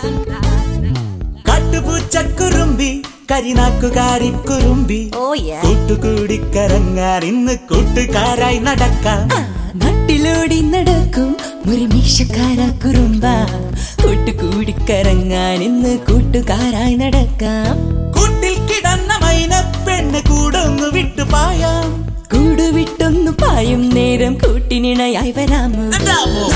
കാട്ടുപൂച്ചക്കുറുമ്പി കരിനാക്കുകാരിക്കുറുമ്പി ഓ യാ കൂട്ടുകൂടി കറങ്ങാൻ ഇന്ന് കൂട്ടുകാരായി നടക്കാം നട്ടിലോടി നടക്കും ഒരു മീശക്കാര കുറുമ്പ കൂട്ടുകൂടിക്കറങ്ങാൻ ഇന്ന് കൂട്ടുകാരായി നടക്കാം കൂട്ടിൽ കിടന്ന മൈന പെണ്ണ് കൂടൊന്നു വിട്ടു പായാം കൂടുവിട്ടൊന്നു പായും നേരം കൂട്ടിനിണയായി വരാമോ എന്താമോ?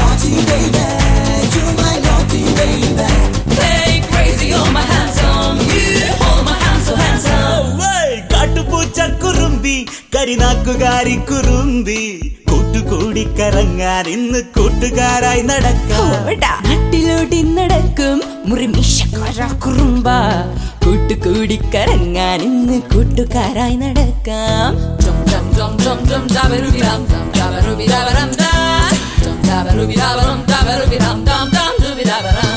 Hey, crazy, hold my handsome. You hold my hand so handsome. ഓയ്, കാട്ടുപൂച്ചക്കുറുമ്പി കരിനാക്കുകാരി കുറുമ്പി കൂട്ടുകൂടി കറങ്ങാൻ ഇന്ന് കൂട്ടുകാരായി നടക്കാം നട്ടിലോടി നടക്കും മുറിമീശക്കാര കുറുമ്പ കൂട്ടുകൂടിക്കറങ്ങാൻ ഇന്ന് കൂട്ടുകാരായി നടക്കാം Dum dum dum dum dum dabba-dooby dum dum dabba-dooby dabba-dum da. Dum dabba-dooby dabba-dum dabba-dooby dum dum dum dooby dabba-dum.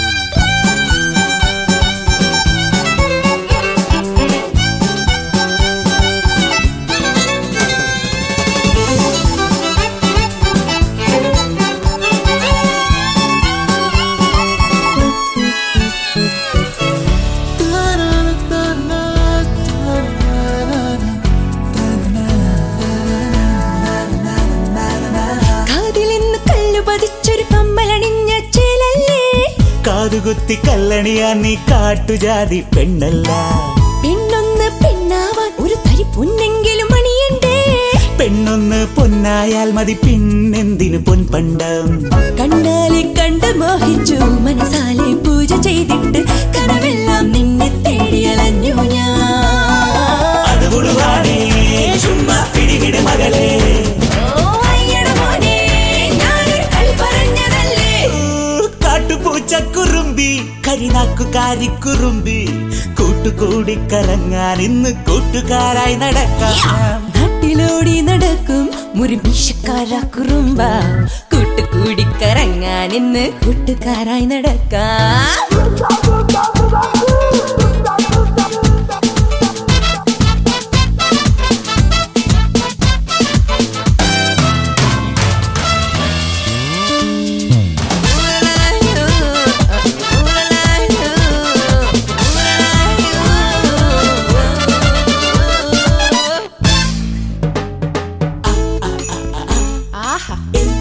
കാതിലിന്ന് കല്ലു പതിച്ചൊരു കമ്മലണിഞ്ഞ ചേലല്ലേ കാതുകുത്തി കല്ലണിയാ നീ കാട്ടുജാതി പെണ്ണല്ല പെണ്ണൊന്ന് പെണ്ണാവാൻ ഒരു തരി പൊന്നെങ്കിലും അണിയണ്ടേ പെണ്ണൊന്ന് പൊന്നായാൽ മതി പിന്നെന്തിനു പൊൻപണ്ടം കണ്ടാലെ കണ്ട് മോഹിച്ചു മനസാലെ പൂജ ചെയ്തിട്ട് കനവെല്ലാം നിന്നെ തേടി അലഞ്ഞു ഞാൻ അത് മുഴുവാണേ ചുമ്മാ പിടിവിട് മകളെ ഓ, അയ്യട മോനെ, ഞാനൊരു കളി പറഞ്ഞതല്ലേ കാട്ടുപൂച്ചക്കുറുമ്പി കരിനാക്കുകാരിക്കുറുമ്പി കൂട്ടുകൂടി കറങ്ങാൻ ഇന്ന് കൂട്ടുകാരായി നടക്കാം നാട്ടിലോടി നടക്കും മുറിമീശക്കാര കുറുമ്പ കൂട്ടുകൂടി കറങ്ങാൻ ഇന്ന് കൂട്ടുകാരായി നടക്കാം ആഹാ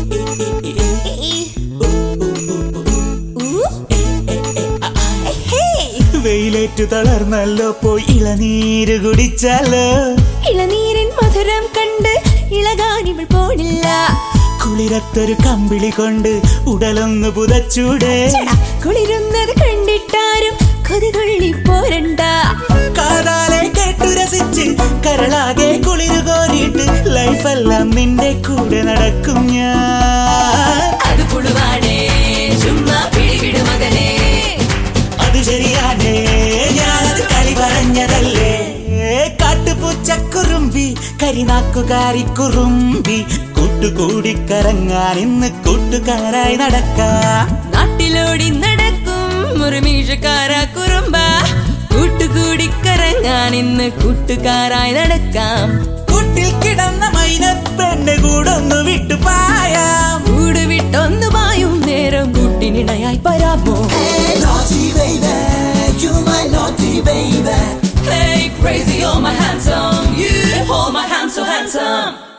വെയിലേറ്റു തളർന്നല്ലോ പോയി ഇളനീര് കുടിച്ചാലോ ഇളനീരൻ മധുരം കണ്ട് ഇളകാനിവൾ പോണില്ല കുളിരത്തൊരു കമ്പിളി കൊണ്ട് ഉടലൊന്ന് പുതച്ചൂടെ ചേടാ, കുളിരുന്നത് കണ്ടിട്ടാരും കൊതികൊള്ളി പോരണ്ട കാതാലെ കേട്ടു രസിച്ച് കരളാകെ കുളിരു കോരിയിട്ട് ലൈഫെല്ലാം നിന്റെ കൂടെ നടക്കും ഞാൻ അത് പുളുവാണേ ചുമ്മാ പിടിവിട് മകനെ അത് ശരിയാണേ ഞാനത് കളി പറഞ്ഞതല്ലേ കാട്ടുപൂച്ചക്കുറുമ്പി കരിനാക്കുകാരി കുറുമ്പി കൂട്ടുകൂടി കറങ്ങാൻ ഇന്ന് കൂട്ടുകാരായി നടക്കാം നാട്ടിലോടി നടക്കും മുറിമീഷക്കാര കുറുമ്പ കൂട്ടുകൂടി കറങ്ങാൻ ഇന്ന് കൂട്ടുകാരായി നടക്കാം കൂട്ടിൽ കിടന്ന മൈനപ്പെണ്ണ് കൂടൊന്നു വിട്ടു പായാം കൂട് വിട്ടൊന്നു പായും നേരം കൂട്ടിനിണയായി വരാമോ Naughty baby, you my naughty baby. Hey, crazy, oh my handsome. You hold my hand so handsome.